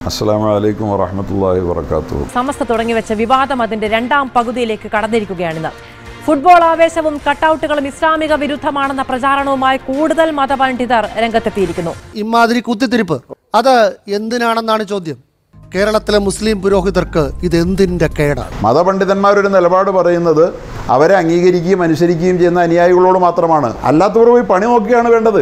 അസ്സാം വലൈക്കും വറഹമത്തല്ലാഹി വർക്കാത്തു സമസ്ത തുടങ്ങിവെച്ച വിവാദം അതിന്റെ രണ്ടാം പകുതിയിലേക്ക് കടന്നിരിക്കുകയാണിന്ന് ഫുട്ബോൾ ആവേശവും കട്ടൌട്ടുകളും ഇസ്ലാമിക വിരുദ്ധമാണെന്ന പ്രചാരണവുമായി കൂടുതൽ മതപണ്ഡിതർ രംഗത്തെത്തിയിരിക്കുന്നു ഇമാതിരി കുത്തിത്തിരിപ്പ് അത് എന്തിനാണെന്നാണ് ചോദ്യം കേരളത്തിലെ മുസ്ലിം പുരോഹിതർക്ക് ഇത് എന്തിന്റെ കേടാണ് മതപണ്ഡിതന്മാരൊരു നിലപാട് പറയുന്നത് അവരെ അംഗീകരിക്കുകയും അനുസരിക്കുകയും ചെയ്യുന്ന അനുയായികളോട് മാത്രമാണ് അല്ലാത്തവർ പോയി പണി നോക്കുകയാണ് വേണ്ടത്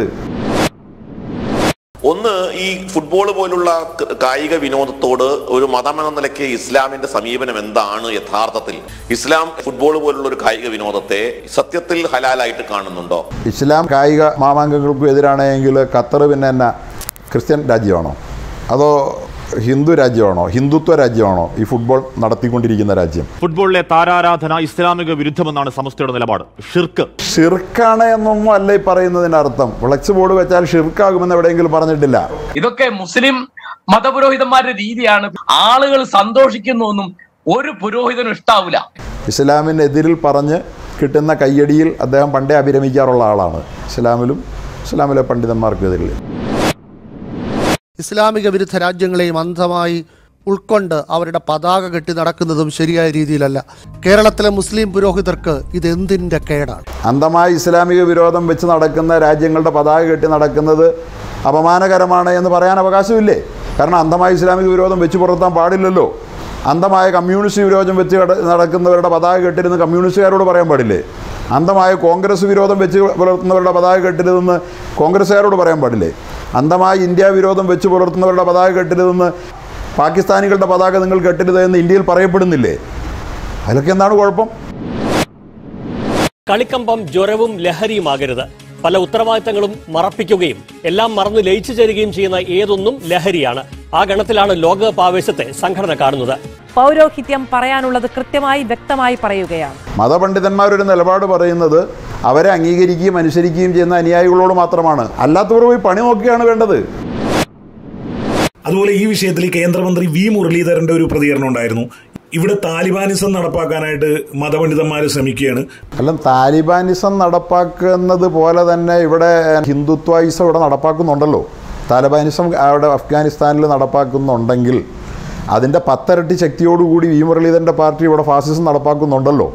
ഒന്ന് ഈ ഫുട്ബോൾ പോലുള്ള ക- കായിക വിനോദത്തോട് ഒരു മതം എന്ന നിലയ്ക്ക് ഇസ്ലാമിന്റെ സമീപനം എന്താണ് യഥാർത്ഥത്തിൽ ഇസ്ലാം ഫുട്ബോൾ പോലുള്ള ഒരു കായിക വിനോദത്തെ സത്യത്തിൽ ഹലാലായിട്ട് കാണുന്നുണ്ടോ ഇസ്ലാം കായിക മാമാങ്കങ്ങൾക്കും എതിരാണെങ്കിൽ ഖത്തർ പിന്നെ എന്നാ ക്രിസ്ത്യൻ രാജ്യമാണോ അതോ ഹിന്ദു രാജ്യമാണോ ഹിന്ദുത്വ രാജ്യമാണോ ഈ ഫുട്ബോൾ നടത്തിക്കൊണ്ടിരിക്കുന്ന രാജ്യം ഫുട്ബോളിലെ താരാരാധന ഇസ്ലാമിക വിരുദ്ധമെന്നാണ് സമസ്തയുടെ നിലപാട് ഷിർക്ക് ഷിർക്കാണ് എന്നൊന്നും അല്ല ഈ പറയുന്നതിൻ്റെ അർത്ഥം ഫ്ലക്സ് ബോർഡ് വെച്ചാൽ ഷിർക്കാകുമെന്ന് എവിടെയെങ്കിലും പറഞ്ഞിട്ടില്ല ഇതൊക്കെ മുസ്ലിം മതപുരോഹിതന്മാരുടെ രീതിയാണ് ആളുകൾ സന്തോഷിക്കുന്നൊന്നും ഒരു പുരോഹിതനും ഇഷ്ടാവില്ല ഇസ്ലാമിനെതിരിൽ പറഞ്ഞ് കിട്ടുന്ന കയ്യടിയിൽ അദ്ദേഹം പണ്ടേ അഭിരമിക്കാറുള്ള ആളാണ് ഇസ്ലാമിലും ഇസ്ലാമിലെ പണ്ഡിതന്മാർക്കെതിരിൽ ഇസ്ലാമിക വിരുദ്ധ രാജ്യങ്ങളെയും അന്ധമായി ഉൾക്കൊണ്ട് അവരുടെ പതാക കെട്ടി നടക്കുന്നതും ശരിയായ രീതിയിലല്ല കേരളത്തിലെ മുസ്ലിം പുരോഹിതർക്ക് ഇത് എന്തിന്റെ കേടാണ് അന്ധമായി ഇസ്ലാമിക വിരോധം വെച്ച് നടക്കുന്ന രാജ്യങ്ങളുടെ പതാക കെട്ടി നടക്കുന്നത് അപമാനകരമാണ് എന്ന് പറയാൻ അവകാശമില്ലേ കാരണം അന്ധമായ ഇസ്ലാമിക വിരോധം വെച്ച് പുലർത്താൻ പാടില്ലല്ലോ അന്ധമായ കമ്മ്യൂണിസ്റ്റ് വിരോധം വെച്ച് കട- നടക്കുന്നവരുടെ പതാക കെട്ടിരുന്ന് കമ്മ്യൂണിസ്റ്റുകാരോട് പറയാൻ പാടില്ലേ അന്ധമായ കോൺഗ്രസ് വിരോധം വെച്ച് പുലർത്തുന്നവരുടെ പതാക കെട്ടിരുന്ന് കോൺഗ്രസ്സുകാരോട് പറയാൻ പാടില്ലേ അന്ധമായ ഇന്ത്യ വിരോധം വെച്ച് പുലർത്തുന്നവരുടെ പതാക കെട്ടിരുന്ന് പാകിസ്ഥാനികളുടെ പതാക നിങ്ങൾ കെട്ടരുത് എന്ന് ഇന്ത്യയിൽ പറയപ്പെടുന്നില്ലേ അതിലൊക്കെ എന്താണ് കുഴപ്പം കളിക്കമ്പം ജ്വരവും ലഹരിയുമാകരുത് പല ഉത്തരവാദിത്തങ്ങളും മറപ്പിക്കുകയും എല്ലാം മറന്നു ലയിച്ചു ചേരുകയും ചെയ്യുന്ന ഏതൊന്നും ലഹരിയാണ് ആ ഗണത്തിലാണ് ലോകകപ്പ് ആവേശത്തെ സംഘടന കാണുന്നത് പൗരോഹിത്യം പറയാനുള്ളത് കൃത്യമായി വ്യക്തമായി പറയുകയാണ് മതപണ്ഡിതന്മാരൊരു നിലപാട് പറയുന്നത് അവരെ അംഗീകരിക്കുകയും അനുസരിക്കുകയും ചെയ്യുന്ന അനുയായികളോട് മാത്രമാണ് അല്ലാത്തവർ പോയി പണി നോക്കുകയാണ് വേണ്ടത് അതുപോലെ ഈ വിഷയത്തിൽ കേന്ദ്രമന്ത്രി വി മുരളീധരന്റെ ഒരു പ്രതികരണം ഉണ്ടായിരുന്നു ഇവിടെ താലിബാനിസം നടപ്പാക്കാനായിട്ട് മതപണ്ഡിതന്മാർ ശ്രമിക്കുകയാണ് അല്ല താലിബാനിസം നടപ്പാക്കുന്നത് പോലെ തന്നെ ഇവിടെ ഹിന്ദുത്വയിസം ഇവിടെ നടപ്പാക്കുന്നുണ്ടല്ലോ താലിബാനിസം അവിടെ അഫ്ഗാനിസ്ഥാനിൽ നടപ്പാക്കുന്നുണ്ടെങ്കിൽ അതിൻ്റെ പത്തരട്ടി ശക്തിയോടുകൂടി വി മുരളീധരൻ്റെ പാർട്ടി ഇവിടെ ഫാസിസം നടപ്പാക്കുന്നുണ്ടല്ലോ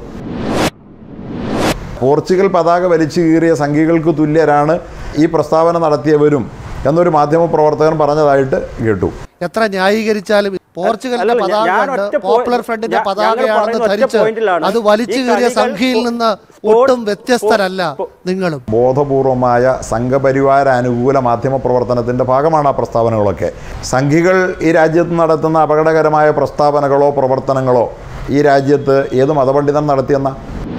പോർച്ചുഗൽ പതാക വലിച്ചു കീറിയ സംഘികൾക്ക് തുല്യരാണ് ഈ പ്രസ്താവന നടത്തിയവരും എന്നൊരു മാധ്യമ പ്രവർത്തകൻ പറഞ്ഞതായിട്ട് കേട്ടു എത്ര ന്യായീകരിച്ചാലും പോർച്ചുഗലിന്റെ അല്ല, പതാക ഞാൻ കണ്ട് ഒറ്റ പോ- പോപ്പുലർ ഫ്രണ്ടിന്റെ ഞാൻ- ഞങ്ങൾ പതാകയാണെന്ന് പറയുന്ന ഒറ്റ ധരിച്ച് പോയിന്റിലാണ്. അത് വലിച്ചു ഈ കീറിയ കളികൾ സംഖ്യയിൽ നിന്ന് സ്പോ- ഒട്ടും വ്യത്യസ്തരല്ല നിങ്ങളും ബോധപൂർവമായ സംഘപരിവാര അനുകൂല മാധ്യമ പ്രവർത്തനത്തിൻ്റെ ഭാഗമാണ് ആ പ്രസ്താവനകളൊക്കെ സംഘികൾ ഈ രാജ്യത്ത് നടത്തുന്ന അപകടകരമായ പ്രസ്താവനകളോ പ്രവർത്തനങ്ങളോ ഈ രാജ്യത്ത് ഏത് മതപണ്ഡിതൻ നടത്തിയെന്ന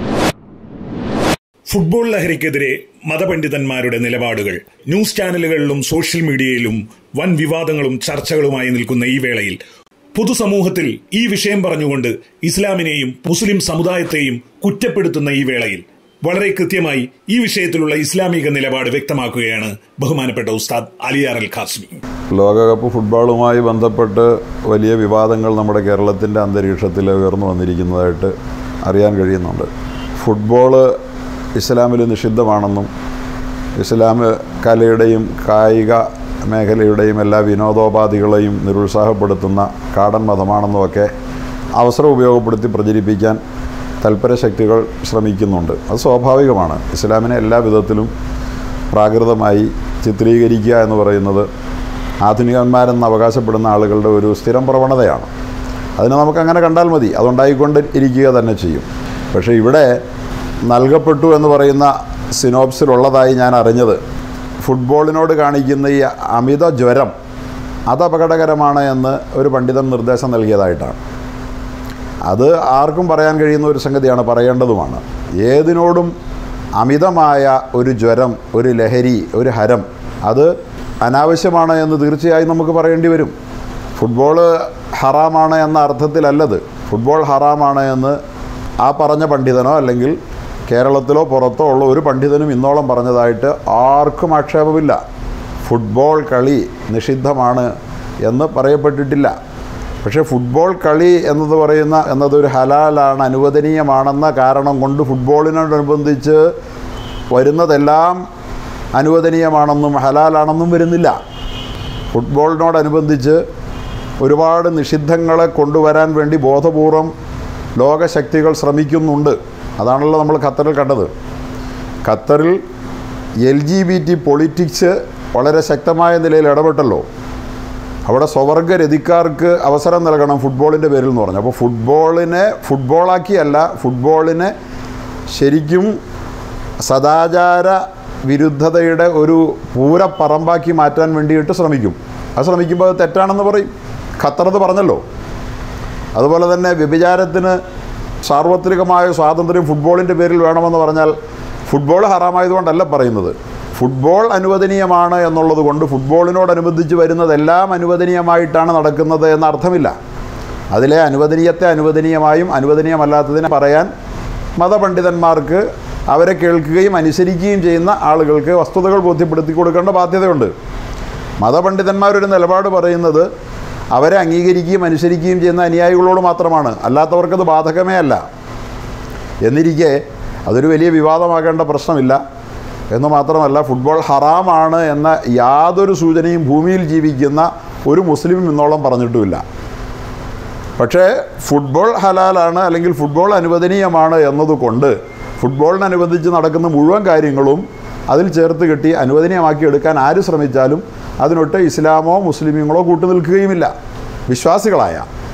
ഫുട്ബോൾ ലഹരിക്കെതിരെ മതപണ്ഡിതന്മാരുടെ നിലപാടുകൾ ന്യൂസ് ചാനലുകളിലും സോഷ്യൽ മീഡിയയിലും വൻ വിവാദങ്ങളും ചർച്ചകളുമായി നിൽക്കുന്ന ഈ വേളയിൽ പൊതുസമൂഹത്തിൽ ഈ വിഷയം പറഞ്ഞുകൊണ്ട് ഇസ്ലാമിനെയും മുസ്ലിം സമുദായത്തെയും കുറ്റപ്പെടുത്തുന്ന ഈ വേളയിൽ വളരെ കൃത്യമായി ഈ വിഷയത്തിലുള്ള ഇസ്ലാമിക നിലപാട് വ്യക്തമാക്കുകയാണ് ബഹുമാനപ്പെട്ട ഉസ്താദ് അലിയാർ അൽ ഖാസ്മി ലോകകപ്പ് ഫുട്ബോളുമായി ബന്ധപ്പെട്ട് വലിയ വിവാദങ്ങൾ നമ്മുടെ കേരളത്തിൻ്റെ അന്തരീക്ഷത്തിൽ ഉയർന്നു വന്നിരിക്കുന്നതായിട്ട് അറിയാൻ കഴിയുന്നുണ്ട് ഫുട്ബോള് ഇസ്ലാമിൽ നിഷിദ്ധമാണെന്നും ഇസ്ലാം കലയുടെയും കായിക മേഖലയുടെയും എല്ലാ വിനോദോപാധികളെയും നിരുത്സാഹപ്പെടുത്തുന്ന കാടൻ മതമാണെന്നുമൊക്കെ അവസരം ഉപയോഗപ്പെടുത്തി പ്രചരിപ്പിക്കാൻ തൽപര ശക്തികൾ ശ്രമിക്കുന്നുണ്ട് അത് സ്വാഭാവികമാണ് ഇസ്ലാമിനെ എല്ലാ വിധത്തിലും പ്രാകൃതമായി ചിത്രീകരിക്കുക എന്ന് പറയുന്നത് ആധുനികന്മാരെന്ന് അവകാശപ്പെടുന്ന ആളുകളുടെ ഒരു സ്ഥിരം പ്രവണതയാണ് അതിനെ നമുക്ക് അങ്ങനെ കണ്ടാൽ മതി അതുണ്ടായിക്കൊണ്ട് ഇരിക്കുക തന്നെ ചെയ്യും പക്ഷേ ഇവിടെ നൽകപ്പെട്ടു എന്ന് പറയുന്ന സിനോപ്സിലുള്ളതായി ഞാൻ അറിഞ്ഞത് ഫുട്ബോളിനോട് കാണിക്കുന്ന ഈ അമിത ജ്വരം അത് അപകടകരമാണ് എന്ന് ഒരു പണ്ഡിതൻ നിർദ്ദേശം നൽകിയതായിട്ടാണ് അത് ആർക്കും പറയാൻ കഴിയുന്ന ഒരു സംഗതിയാണ് പറയേണ്ടതുമാണ് ഏതിനോടും അമിതമായ ഒരു ജ്വരം ഒരു ലഹരി ഒരു ഹരം അത് അനാവശ്യമാണ് എന്ന് തീർച്ചയായും നമുക്ക് പറയേണ്ടി വരും ഫുട്ബോള് ഹറാമാണ് എന്ന അർത്ഥത്തിലല്ലത് ഫുട്ബോൾ ഹറാമാണ് എന്ന് ആ പറഞ്ഞ പണ്ഡിതനോ അല്ലെങ്കിൽ കേരളത്തിലോ പുറത്തോ ഉള്ള ഒരു പണ്ഡിതനും ഇന്നോളം പറഞ്ഞതായിട്ട് ആർക്കും ആക്ഷേപമില്ല ഫുട്ബോൾ കളി നിഷിദ്ധമാണ് എന്ന് പറയപ്പെട്ടിട്ടില്ല പക്ഷേ ഫുട്ബോൾ കളി എന്നത് പറയുന്ന എന്നതൊരു ഹലാലാണ് അനുവദനീയമാണെന്ന കാരണം കൊണ്ട് ഫുട്ബോളിനോടനുബന്ധിച്ച് വരുന്നതെല്ലാം അനുവദനീയമാണെന്നും ഹലാലാണെന്നും വരുന്നില്ല ഫുട്ബോളിനോടനുബന്ധിച്ച് ഒരുപാട് നിഷിദ്ധങ്ങളെ കൊണ്ടുവരാൻ വേണ്ടി ബോധപൂർവം ലോകശക്തികൾ ശ്രമിക്കുന്നുണ്ട് അതാണല്ലോ നമ്മൾ ഖത്തറിൽ കണ്ടത് ഖത്തറിൽ L G B T politics വളരെ ശക്തമായ നിലയിൽ ഇടപെട്ടല്ലോ അവിടെ സ്വവർഗരതിക്കാർക്ക് അവസരം നൽകണം ഫുട്ബോളിൻ്റെ പേരിൽ എന്ന് പറഞ്ഞു അപ്പോൾ ഫുട്ബോളിനെ ഫുട്ബോളാക്കിയല്ല ഫുട്ബോളിനെ ശരിക്കും സദാചാര വിരുദ്ധതയുടെ ഒരു പൂരപ്പറമ്പാക്കി മാറ്റാൻ വേണ്ടിയിട്ട് ശ്രമിക്കും അത് ശ്രമിക്കുമ്പോൾ അത് തെറ്റാണെന്ന് പറയും ഖത്തർ അത് പറഞ്ഞല്ലോ അതുപോലെ തന്നെ വ്യഭിചാരത്തിന് സാർവത്രികമായ സ്വാതന്ത്ര്യം ഫുട്ബോളിൻ്റെ പേരിൽ വേണമെന്ന് പറഞ്ഞാൽ ഫുട്ബോൾ ഹറാമായതുകൊണ്ടല്ല പറയുന്നത് ഫുട്ബോൾ അനുവദനീയമാണ് എന്നുള്ളത് കൊണ്ട് ഫുട്ബോളിനോടനുബന്ധിച്ച് വരുന്നതെല്ലാം അനുവദനീയമായിട്ടാണ് നടക്കുന്നത് എന്ന അർത്ഥമില്ല അതിലെ അനുവദനീയത്തെ അനുവദനീയമായും അനുവദനീയമല്ലാത്തതിനെ പറയാൻ മതപണ്ഡിതന്മാർക്ക് അവരെ കേൾക്കുകയും അനുസരിക്കുകയും ചെയ്യുന്ന ആളുകൾക്ക് വസ്തുതകൾ ബോധ്യപ്പെടുത്തി കൊടുക്കേണ്ട ബാധ്യതയുണ്ട് മതപണ്ഡിതന്മാരൊരു നിലപാട് പറയുന്നത് അവരെ അംഗീകരിക്കുകയും അനുസരിക്കുകയും ചെയ്യുന്ന അനുയായികളോട് മാത്രമാണ് അല്ലാത്തവർക്കത് ബാധകമേ അല്ല എന്നിരിക്കെ അതൊരു വലിയ വിവാദമാകേണ്ട പ്രശ്നമില്ല എന്ന് മാത്രമല്ല ഫുട്ബോൾ ഹറാമാണ് എന്ന യാതൊരു സൂചനയും ഭൂമിയിൽ ജീവിക്കുന്ന ഒരു മുസ്ലിമും ഇന്നോളം പറഞ്ഞിട്ടുമില്ല പക്ഷേ ഫുട്ബോൾ ഹലാലാണ് അല്ലെങ്കിൽ ഫുട്ബോൾ അനുവദനീയമാണ് എന്നതുകൊണ്ട് ഫുട്ബോളിനനുബന്ധിച്ച് നടക്കുന്ന മുഴുവൻ കാര്യങ്ങളും അതിൽ ചേർത്ത് കെട്ടി അനുവദനീയമാക്കി എടുക്കാൻ ആര് ശ്രമിച്ചാലും അതിനൊട്ട് ഇസ്ലാമോ മുസ്ലിമീങ്ങളോ കൂട്ടുനിൽക്കുകയുമില്ല വിശ്വാസികളായ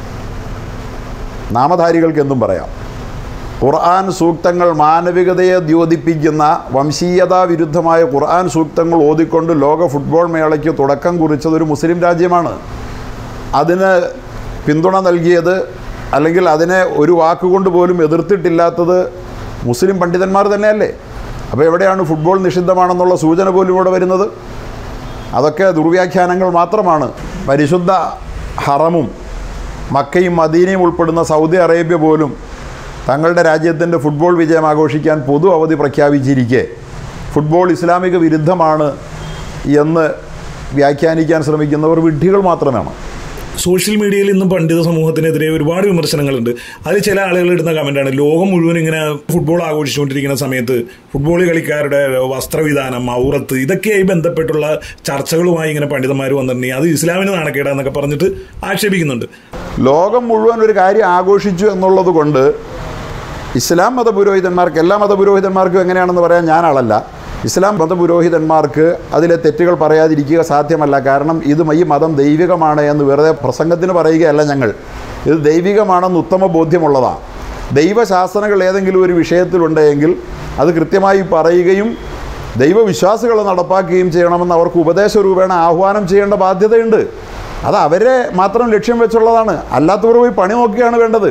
നാമധാരികൾക്ക് എന്തും പറയാം ഖുർആൻ സൂക്തങ്ങൾ മാനവികതയെ ദ്യോതിപ്പിക്കുന്ന വംശീയതാ വിരുദ്ധമായ ഖുർആൻ സൂക്തങ്ങൾ ഓതിക്കൊണ്ട് ലോക ഫുട്ബോൾ മേളയ്ക്ക് തുടക്കം കുറിച്ചത് ഒരു മുസ്ലിം രാജ്യമാണ് അതിന് പിന്തുണ നൽകിയത് അല്ലെങ്കിൽ അതിനെ ഒരു വാക്കുകൊണ്ട് പോലും എതിർത്തിട്ടില്ലാത്തത് മുസ്ലിം പണ്ഡിതന്മാർ തന്നെയല്ലേ അപ്പോൾ എവിടെയാണ് ഫുട്ബോൾ നിഷിദ്ധമാണെന്നുള്ള സൂചന പോലും ഇവിടെ വരുന്നത് അതൊക്കെ ദുർവ്യാഖ്യാനങ്ങൾ മാത്രമാണ് പരിശുദ്ധ ഹറമും മക്കയും മദീനയും ഉൾപ്പെടുന്ന സൗദി അറേബ്യ പോലും തങ്ങളുടെ രാജ്യത്തിൻ്റെ ഫുട്ബോൾ വിജയം ആഘോഷിക്കാൻ പൊതു അവധി പ്രഖ്യാപിച്ചിരിക്കെ ഫുട്ബോൾ ഇസ്ലാമിക വിരുദ്ധമാണ് എന്ന് വ്യാഖ്യാനിക്കാൻ ശ്രമിക്കുന്നവർ വിഡ്ഢികൾ മാത്രമാണ് സോഷ്യൽ മീഡിയയിൽ ഇന്ന് പണ്ഡിത സമൂഹത്തിനെതിരെ ഒരുപാട് വിമർശനങ്ങളുണ്ട് അതിൽ ചില ആളുകൾ ഇടുന്ന കമന്റാണ് ലോകം മുഴുവൻ ഇങ്ങനെ ഫുട്ബോൾ ആഘോഷിച്ചുകൊണ്ടിരിക്കുന്ന സമയത്ത് ഫുട്ബോൾ കളിക്കാരുടെ വസ്ത്രവിധാനം ഔറത്ത് ഇതൊക്കെയായി ബന്ധപ്പെട്ടുള്ള ചർച്ചകളുമായി ഇങ്ങനെ പണ്ഡിതന്മാർ വന്നിട്ടുണ്ടെങ്കിൽ അത് ഇസ്ലാമിന് നാണക്കേടാന്നൊക്കെ പറഞ്ഞിട്ട് ആക്ഷേപിക്കുന്നുണ്ട് ലോകം മുഴുവൻ ഒരു കാര്യം ആഘോഷിച്ചു എന്നുള്ളത് കൊണ്ട് ഇസ്ലാം മതപുരോഹിതന്മാർക്ക് എല്ലാ മതപുരോഹിതന്മാർക്കും എങ്ങനെയാണെന്ന് പറയാൻ ഞാൻ ആളല്ല ഇസ്ലാം മതപുരോഹിതന്മാർക്ക് അതിലെ തെറ്റുകൾ പറയാതിരിക്കുക സാധ്യമല്ല കാരണം ഇത് ഈ മതം ദൈവികമാണ് എന്ന് വെറുതെ പ്രസംഗത്തിന് പറയുകയല്ല ഞങ്ങൾ ഇത് ദൈവികമാണെന്ന് ഉത്തമ ബോധ്യമുള്ളതാണ് ദൈവശാസനകൾ ഏതെങ്കിലും ഒരു വിഷയത്തിലുണ്ടെങ്കിൽ അത് കൃത്യമായി പറയുകയും ദൈവവിശ്വാസികൾ നടപ്പാക്കുകയും ചെയ്യണമെന്ന് അവർക്ക് ഉപദേശരൂപേണ ആഹ്വാനം ചെയ്യേണ്ട ബാധ്യതയുണ്ട് അത് അവരെ മാത്രം ലക്ഷ്യം വെച്ചുള്ളതാണ് അല്ലാത്തവർ പോയി പണി നോക്കുകയാണ് വേണ്ടത്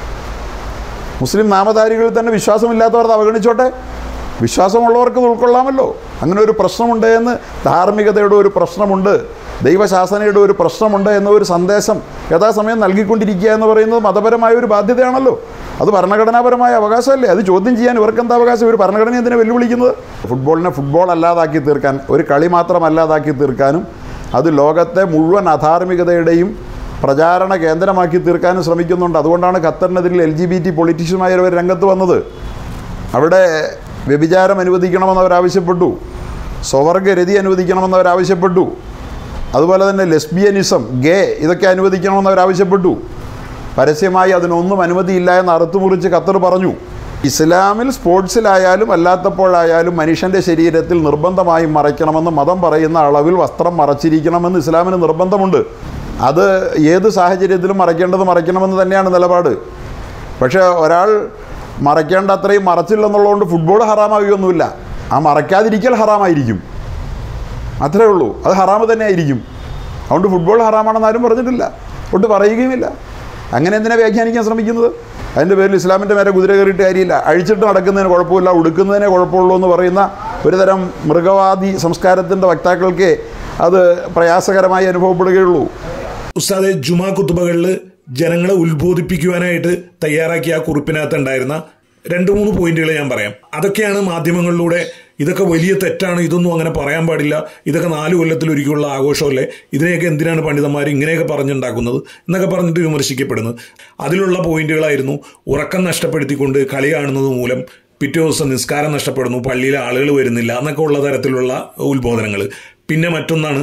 മുസ്ലിം നാമധാരികളിൽ തന്നെ വിശ്വാസമില്ലാത്തവർ അത് അവഗണിച്ചോട്ടെ വിശ്വാസമുള്ളവർക്ക് ഇത് ഉൾക്കൊള്ളാമല്ലോ അങ്ങനെ ഒരു പ്രശ്നമുണ്ട് എന്ന് ധാർമ്മികതയുടെ ഒരു പ്രശ്നമുണ്ട് ദൈവശാസനയുടെ ഒരു പ്രശ്നമുണ്ട് എന്ന ഒരു സന്ദേശം യഥാസമയം നൽകിക്കൊണ്ടിരിക്കുക എന്ന് പറയുന്നത് മതപരമായ ഒരു ബാധ്യതയാണല്ലോ അത് ഭരണഘടനാപരമായ അവകാശമല്ലേ അത് ചോദ്യം ചെയ്യാൻ ഇവർക്ക് എന്താ അവകാശം ഒരു ഭരണഘടന എന്തിനെ വെല്ലുവിളിക്കുന്നത് ഫുട്ബോളിനെ ഫുട്ബോൾ അല്ലാതാക്കി തീർക്കാൻ ഒരു കളി മാത്രം അല്ലാതാക്കി തീർക്കാനും അത് ലോകത്തെ മുഴുവൻ അധാർമികതയുടെയും പ്രചാരണ കേന്ദ്രമാക്കി തീർക്കാനും ശ്രമിക്കുന്നുണ്ട് അതുകൊണ്ടാണ് ഖത്തറിനെതിരിൽ എൽ ജി ബി ടി പൊളിറ്റീഷ്യന്മാരവർ രംഗത്ത് വന്നത് അവിടെ വ്യഭിചാരം അനുവദിക്കണമെന്ന് അവരാവശ്യപ്പെട്ടു സ്വവർഗരതി അനുവദിക്കണമെന്ന് അവരാവശ്യപ്പെട്ടു അതുപോലെ തന്നെ ലെസ്ബിയനിസം ഗേ ഇതൊക്കെ അനുവദിക്കണമെന്ന് അവരാവശ്യപ്പെട്ടു പരസ്യമായി അതിനൊന്നും അനുമതിയില്ല എന്ന് അറുത്തുമുറിച്ച് ഖത്തർ പറഞ്ഞു ഇസ്ലാമിൽ സ്പോർട്സിലായാലും അല്ലാത്തപ്പോഴായാലും മനുഷ്യൻ്റെ ശരീരത്തിൽ നിർബന്ധമായും മറയ്ക്കണമെന്ന് മതം പറയുന്ന അളവിൽ വസ്ത്രം മറച്ചിരിക്കണമെന്ന് ഇസ്ലാമിന് നിർബന്ധമുണ്ട് അത് ഏത് സാഹചര്യത്തിലും മറയ്ക്കേണ്ടത് മറയ്ക്കണമെന്ന് തന്നെയാണ് നിലപാട് പക്ഷേ ഒരാൾ മറയ്ക്കേണ്ട അത്രയും മറച്ചില്ലെന്നുള്ളതുകൊണ്ട് ഫുട്ബോൾ ഹറാമാവുകയൊന്നുമില്ല ആ മറയ്ക്കാതിരിക്കൽ ഹറാമായിരിക്കും അത്രേ ഉള്ളൂ അത് ഹറാമ് തന്നെ ആയിരിക്കും അതുകൊണ്ട് ഫുട്ബോൾ ഹറാമാണെന്ന് ആരും പറഞ്ഞിട്ടില്ല ഒട്ട് പറയുകയുമില്ല അങ്ങനെ എന്തിനാ വ്യാഖ്യാനിക്കാൻ ശ്രമിക്കുന്നത് അതിൻ്റെ പേരിൽ ഇസ്ലാമിൻ്റെ മേലെ കുതിര കയറിയിട്ട് കാര്യമില്ല അഴിച്ചിട്ട് നടക്കുന്നതിന് കുഴപ്പമില്ല ഉടുക്കുന്നതിനെ കുഴപ്പമുള്ളൂ എന്ന് പറയുന്ന ഒരുതരം മൃഗവാദി സംസ്കാരത്തിൻ്റെ വക്താക്കൾക്ക് അത് പ്രയാസകരമായി അനുഭവപ്പെടുകയുള്ളൂ ഉസ്താദെ ജുമാ കുത്തുബകളിൽ ജനങ്ങളെ ഉത്ബോധിപ്പിക്കുവാനായിട്ട് തയ്യാറാക്കിയ ആ കുറിപ്പിനകത്ത് ഉണ്ടായിരുന്ന രണ്ട് മൂന്ന് പോയിന്റുകൾ ഞാൻ പറയാം അതൊക്കെയാണ് മാധ്യമങ്ങളിലൂടെ ഇതൊക്കെ വലിയ തെറ്റാണ് ഇതൊന്നും അങ്ങനെ പറയാൻ പാടില്ല ഇതൊക്കെ നാല് കൊല്ലത്തിൽ ഒരിക്കലുള്ള ആഘോഷമല്ലേ ഇതിനെയൊക്കെ എന്തിനാണ് പണ്ഡിതന്മാർ ഇങ്ങനെയൊക്കെ പറഞ്ഞുണ്ടാക്കുന്നത് എന്നൊക്കെ പറഞ്ഞിട്ട് വിമർശിക്കപ്പെടുന്നത് അതിലുള്ള പോയിന്റുകളായിരുന്നു ഉറക്കം നഷ്ടപ്പെടുത്തിക്കൊണ്ട് കളി കാണുന്നത് മൂലം പിറ്റേ ദിവസം നിസ്കാരം നഷ്ടപ്പെടുന്നു പള്ളിയിലെ ആളുകൾ വരുന്നില്ല എന്നൊക്കെ ഉള്ള തരത്തിലുള്ള ഉത്ബോധനങ്ങൾ പിന്നെ മറ്റൊന്നാണ്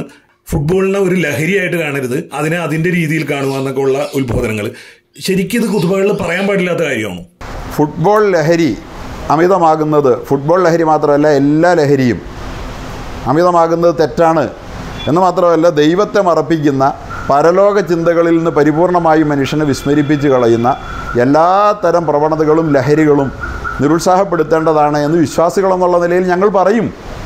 ഫുട്ബോളിനെ ഒരു ലഹരിയായിട്ട് കാണരുത് അതിനെ അതിന്റെ രീതിയിൽ കാണുക എന്നൊക്കെ ഉള്ള ഉത്ബോധനങ്ങൾ ശരിക്കും ഇത് കുതുബകളിൽ പറയാൻ പാടില്ലാത്ത കാര്യമാണോ ഫുട്ബോൾ ലഹരി അമിതമാകുന്നത് ഫുട്ബോൾ ലഹരി മാത്രമല്ല എല്ലാ ലഹരിയും അമിതമാകുന്നത് തെറ്റാണ് എന്ന് മാത്രമല്ല ദൈവത്തെ മറപ്പിക്കുന്ന പരലോക ചിന്തകളിൽ നിന്ന് പരിപൂർണമായും മനുഷ്യനെ വിസ്മരിപ്പിച്ച് കളയുന്ന എല്ലാ തരം പ്രവണതകളും ലഹരികളും നിരുത്സാഹപ്പെടുത്തേണ്ടതാണ് എന്ന് വിശ്വാസികളെന്നുള്ള നിലയിൽ ഞങ്ങൾ പറയും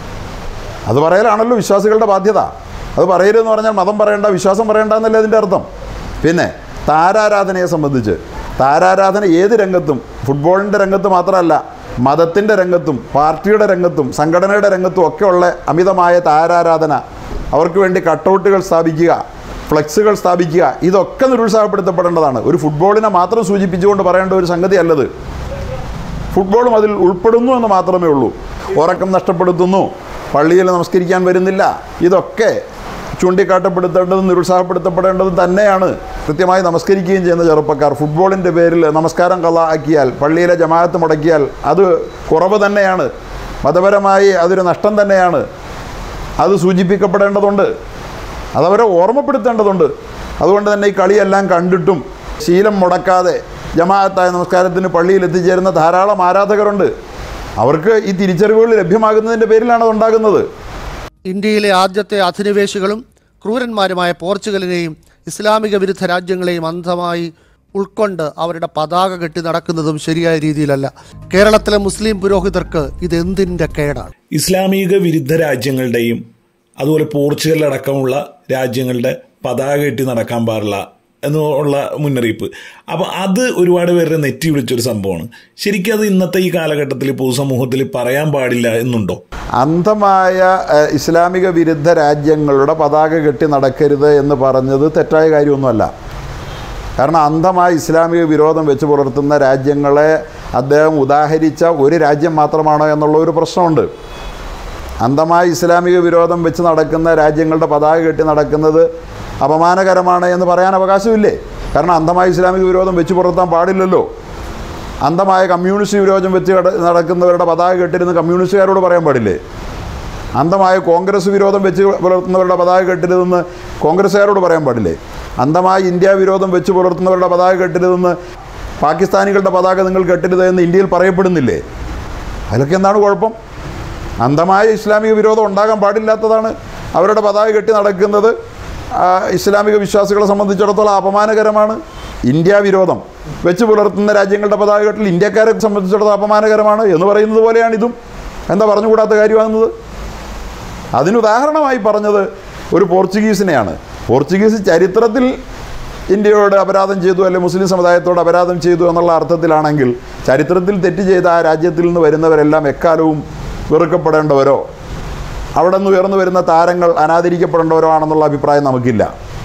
അത് പറയലാണല്ലോ വിശ്വാസികളുടെ ബാധ്യത അത് പറയരുതെന്ന് പറഞ്ഞാൽ മതം പറയേണ്ട വിശ്വാസം പറയേണ്ട എന്നല്ലേ അതിൻ്റെ അർത്ഥം പിന്നെ താരാരാധനയെ സംബന്ധിച്ച് താരാരാധന ഏത് രംഗത്തും ഫുട്ബോളിൻ്റെ രംഗത്ത് മാത്രമല്ല മതത്തിൻ്റെ രംഗത്തും പാർട്ടിയുടെ രംഗത്തും സംഘടനയുടെ രംഗത്തും ഒക്കെ ഉള്ള അമിതമായ താരാരാധന അവർക്ക് വേണ്ടി കട്ടൗട്ടുകൾ സ്ഥാപിക്കുക ഫ്ലെക്സുകൾ സ്ഥാപിക്കുക ഇതൊക്കെ നിരുത്സാഹപ്പെടുത്തപ്പെടേണ്ടതാണ് ഒരു ഫുട്ബോളിനെ മാത്രം സൂചിപ്പിച്ചുകൊണ്ട് പറയേണ്ട ഒരു സംഗതിയല്ലത് ഫുട്ബോളും അതിൽ ഉൾപ്പെടുന്നു എന്ന് മാത്രമേ ഉള്ളൂ ഉറക്കം നഷ്ടപ്പെടുത്തുന്നു പള്ളിയിൽ നമസ്കരിക്കാൻ വരുന്നില്ല ഇതൊക്കെ ചൂണ്ടിക്കാട്ടപ്പെടുത്തേണ്ടതും നിരുത്സാഹപ്പെടുത്തപ്പെടേണ്ടതും തന്നെയാണ് കൃത്യമായി നമസ്കരിക്കുകയും ചെയ്യുന്ന ചെറുപ്പക്കാർ ഫുട്ബോളിൻ്റെ പേരിൽ നമസ്കാരം കഥ ആക്കിയാൽ പള്ളിയിലെ ജമാഅത്ത് മുടക്കിയാൽ അത് കുറവ് തന്നെയാണ് മതപരമായി അതൊരു നഷ്ടം തന്നെയാണ് അത് സൂചിപ്പിക്കപ്പെടേണ്ടതുണ്ട് അതവരെ ഓർമ്മപ്പെടുത്തേണ്ടതുണ്ട് അതുകൊണ്ട് തന്നെ ഈ കളിയെല്ലാം കണ്ടിട്ടും ശീലം മുടക്കാതെ ജമാഅത്തായ നമസ്കാരത്തിന് പള്ളിയിൽ എത്തിച്ചേരുന്ന ധാരാളം ആരാധകരുണ്ട് അവർക്ക് ഈ തിരിച്ചറിവുകൾ ലഭ്യമാകുന്നതിൻ്റെ പേരിലാണ് അതുണ്ടാകുന്നത് ഇന്ത്യയിലെ ആദ്യത്തെ അധിനിവേശികളും ക്രൂരന്മാരുമായ പോർച്ചുഗലിനെയും ഇസ്ലാമിക വിരുദ്ധ രാജ്യങ്ങളെയും അന്ധമായി ഉൾക്കൊണ്ട് അവരുടെ പതാക കെട്ടി നടക്കുന്നതും ശരിയായ രീതിയിലല്ല കേരളത്തിലെ മുസ്ലിം പുരോഹിതർക്ക് ഇത് എന്തിൻ്റെ കേടാണ് ഇസ്ലാമിക വിരുദ്ധ രാജ്യങ്ങളുടെയും അതുപോലെ പോർച്ചുഗൽ അടക്കമുള്ള രാജ്യങ്ങളുടെ പതാക കെട്ടി നടക്കാൻ പാടില്ല എന്നുള്ള മുന്നറിയിപ്പ് അപ്പം അത് ഒരുപാട് പേരുടെ നെറ്റി വിളിച്ചൊരു സംഭവമാണ് ശരിക്കും അത് ഇന്നത്തെ ഈ കാലഘട്ടത്തിൽ പൊതുസമൂഹത്തിൽ പറയാൻ പാടില്ല എന്നുണ്ടോ അന്ധമായ ഏഹ്, ഇസ്ലാമിക വിരുദ്ധ രാജ്യങ്ങളുടെ പതാക കെട്ടി നടക്കരുത് എന്ന് പറഞ്ഞത് തെറ്റായ കാര്യമൊന്നുമല്ല കാരണം അന്ധമായ ഇസ്ലാമിക വിരോധം വെച്ച് പുലർത്തുന്ന രാജ്യങ്ങളെ അദ്ദേഹം ഉദാഹരിച്ച ഒരു രാജ്യം മാത്രമാണോ എന്നുള്ള ഒരു പ്രശ്നമുണ്ട് അന്ധമായ ഇസ്ലാമിക വിരോധം വെച്ച് നടക്കുന്ന രാജ്യങ്ങളുടെ പതാക കെട്ടി നടക്കുന്നത് അപമാനകരമാണ് എന്ന് പറയാൻ അവകാശമില്ലേ കാരണം അന്ധമായ ഇസ്ലാമിക വിരോധം വെച്ച് പുലർത്താൻ പാടില്ലല്ലോ അന്ധമായ കമ്മ്യൂണിസ്റ്റ് വിരോധം വെച്ച് കട- നടക്കുന്നവരുടെ പതാക കെട്ടിരുന്ന് കമ്മ്യൂണിസ്റ്റുകാരോട് പറയാൻ പാടില്ലേ അന്ധമായ കോൺഗ്രസ് വിരോധം വെച്ച് പുലർത്തുന്നവരുടെ പതാക കെട്ടിരുതെന്ന് കോൺഗ്രസ്സുകാരോട് പറയാൻ പാടില്ലേ അന്ധമായ ഇന്ത്യ വിരോധം വെച്ച് പുലർത്തുന്നവരുടെ പതാക കെട്ടിരുതെന്ന് പാകിസ്ഥാനികളുടെ പതാക നിങ്ങൾ കെട്ടരുത് എന്ന് ഇന്ത്യയിൽ പറയപ്പെടുന്നില്ലേ അതിലൊക്കെ എന്താണ് കുഴപ്പം അന്ധമായ ഇസ്ലാമിക വിരോധം ഉണ്ടാകാൻ പാടില്ലാത്തതാണ് അവരുടെ പതാക കെട്ടി നടക്കുന്നത് ആ, ഇസ്ലാമിക വിശ്വാസികളെ സംബന്ധിച്ചിടത്തോളം അപമാനകരമാണ് ഇന്ത്യ വിരോധം വെച്ച് പുലർത്തുന്ന രാജ്യങ്ങളുടെ പതാക കെട്ടൽ ഇന്ത്യക്കാരെ സംബന്ധിച്ചിടത്തോളം അപമാനകരമാണ് എന്ന് പറയുന്നത് പോലെയാണ് ഇതും എന്താ പറഞ്ഞുകൂടാത്ത കാര്യമാകുന്നത് അതിനുദാഹരണമായി പറഞ്ഞത് ഒരു പോർച്ചുഗീസിനെയാണ് പോർച്ചുഗീസ് ചരിത്രത്തിൽ ഇന്ത്യയോട് അപരാധം ചെയ്തു അല്ലെ മുസ്ലിം സമുദായത്തോട് അപരാധം ചെയ്തു എന്നുള്ള അർത്ഥത്തിലാണെങ്കിൽ ചരിത്രത്തിൽ തെറ്റ് ചെയ്ത ആ രാജ്യത്തിൽ നിന്ന് വരുന്നവരെല്ലാം എക്കാലവും വെറുക്കപ്പെടേണ്ടവരോ അവിടെ നിന്ന് ഉയർന്നു വരുന്ന താരങ്ങൾ അനാദരിക്കപ്പെടേണ്ടവരോ ആണെന്നുള്ള അഭിപ്രായം നമുക്കില്ല